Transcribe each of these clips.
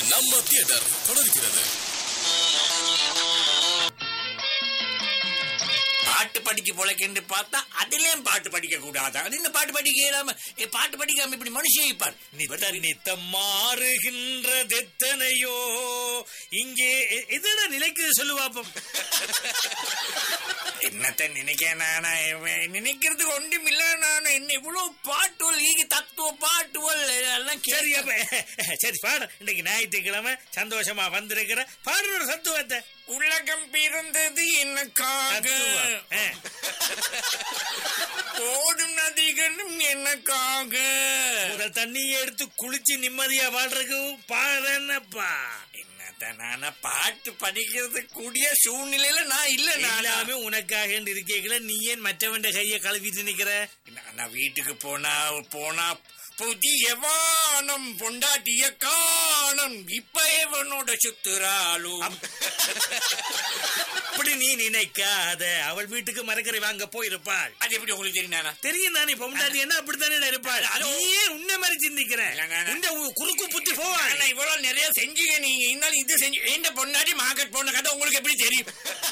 நம்ம தியேட்டர் தொடர்கிறது பாட்டு படிக்க போலக்கென்று பார்த்தா அதுலயும் பாட்டு படிக்க கூடாது அது இந்த பாட்டு படிக்க இயலாம ஏ, பாட்டு படிக்காம இப்படி மனுஷன் இருப்பார் நித்தம் நித்தம் மாறுகின்றதெத்தனையோ இங்கே எ- எதடா நிலைக்குது சொல்லு பாப்போம் என்னத்த நினைக்க நானா இவன் நினைக்கிறதுக்கு ஒன்றும் இல்ல நான் என்ன இவ்வளவு பாட்டுவல் ஈகி தத்துவ பாட்டுவல் எல்லாம் சரி கேள்வி அப்ப சரி பாடு இன்னைக்கு ஞாயிற்றுக்கிழமை சந்தோஷமா வந்திருக்கிற பாடுற ஒரு சத்துவத்தை உலகம் பிறந்தது எனக்காக தத்துவம். ஆ. ஓடும் நதிகளும் எனக்காக முதல் தண்ணியை எடுத்து குளிச்சு நிம்மதியா வாழ்றதுக்கு பாடுறேன்னப்பா என்னத்த நானா பாட்டு படிக்கிறது கூடிய சூழ்நிலையில நான் இல்ல நான் எல்லாமே உனக்காக இருக்கீங்கள நீ ஏன் மற்றவன் கையை கழுவிட்டு நிக்கிற நான் நான் வீட்டுக்கு போனா போனா புதிய வானம் பொண்டாட்டிய காணம் இப்ப எவனோட சுத்துறாளும் அப்படி நீ நினைக்காத அவள் வீட்டுக்கு மரக்கறி வாங்க போயிருப்பாள் அது எப்படி உங்களுக்கு தெரியும் நானா தெரியும் தானே பொம்டாட்டி என்ன அப்படித்தானே இருப்பாள் அது- நீயே உன்ன மாதிரி சிந்திக்கிற இல்லங்க, நான்- உன்ன உ- குறுக்கு புத்தி போவாள் ஆனா இவ்வளவு நிறைய செஞ்சீங்க நீங்க இருந்தாலும் இது செஞ்சு எந்த பொண்டாட்டி மார்க்கெட் போன கதை உங்களுக்கு எப்படி தெரியும்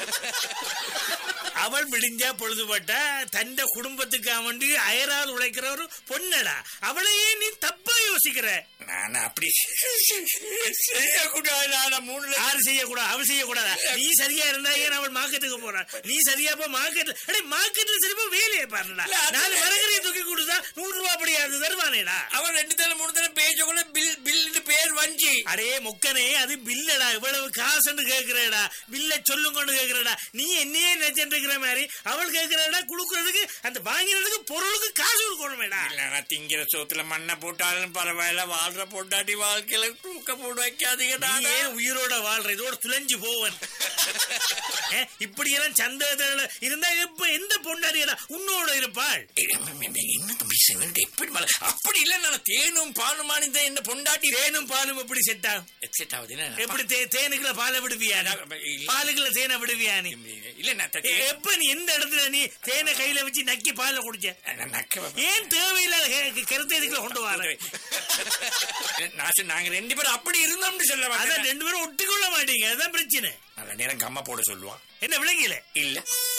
அவள் விடிஞ்சா பொழுதுபட்டா தந்த குடும்பத்துக்கு அவண்டி அயரால் உழைக்கிற ஒரு பொண்ணடா அவளையே நீ தப்பா யோசிக்கிற நான் அப்படி செய்யக்கூடாது நான் மூணு லட்சம் யாரு செய்யக்கூடாது அவள் செய்யக்கூடாதா நீ சரியா இருந்தா ஏன் அவள் மார்க்கெட்டுக்கு போறான் நீ சரியா போ மார்க்கெட் அடே மார்க்கெட்ல சரிப்பா வேலையை பாருடா இல்ல, அது- நாலு மரக்கறியை தூக்கி கொடுத்தா நூறு ரூபாய் அப்படியாது தருவானேடா அவன் ரெண்டு தடவை மூணு தடவை பேசக்குள்ள பில் பில் பேர் வஞ்சி அடே முக்கனே அது பில்லடா இவ்வளவு காசுன்னு கேக்குறடா பில்ல சொல்லுங்கன்னு கேக்குறடா நீ என்னையே நினைச்சிட்டு இருக்கிற மாதிரி அவள் கேக்குறடா குடுக்கறதுக்கு அந்த வாங்கினதுக்கு பொருளுக்கு காசு கொடுக்கணுமேடா இல்ல நான் திங்கிற சோத்துல மண்ணை போட்டாலும் பரவாயில்ல வாழ்ற பொண்டாட்டி வாழ்க்கையில தூக்க போட்டு வைக்காதீங்கடா நீ ஏன் உயிரோட வாழ்ற இதோட துளைஞ்சு போவன் ஏ, இப்படியெல்லாம் சந்தேகத்துல இருந்தா எப்ப எந்த பொண்டாடியடா உன்னோட இருப்பாள் என்ன தம்பி சிவன் எப்படி மலை அப்படி இல்ல நான் தேனும் பாலுமானி தான் என்ன பொண்டாட்டி தேனும் பாலும் எப்படி செட்டா எக்ஸிட் ஆகுது என்ன? எப்படி தே- தேனுக்குள்ள பாலை விடுவியா நீ? இல்ல. பாலுக்குள்ள தேனை விடுவியா நீ இல்ல நான் ஏ, தே- எப்ப நீ எந்த இடத்துல நீ தேனை கையில வச்சு நக்கி பாலை குடிச்ச நான் நக்க வைப்பேன். ஏன் தேவையில்லாத கே- கருத்தை இதுக்குள்ள கொண்டு வர நான் சொன்ன- நாங்க ரெண்டு பேரும் அப்படி இருந்தோம்னு சொல்ல அதான் வந்தேன். ரெண்டு பேரும் ஒட்டிக்கொள்ள மாட்டீங்க அதுதான் பிரச்சனை நல்ல நேரம் கம்மா போட சொல்லுவான் என்ன விளங்கல இல்ல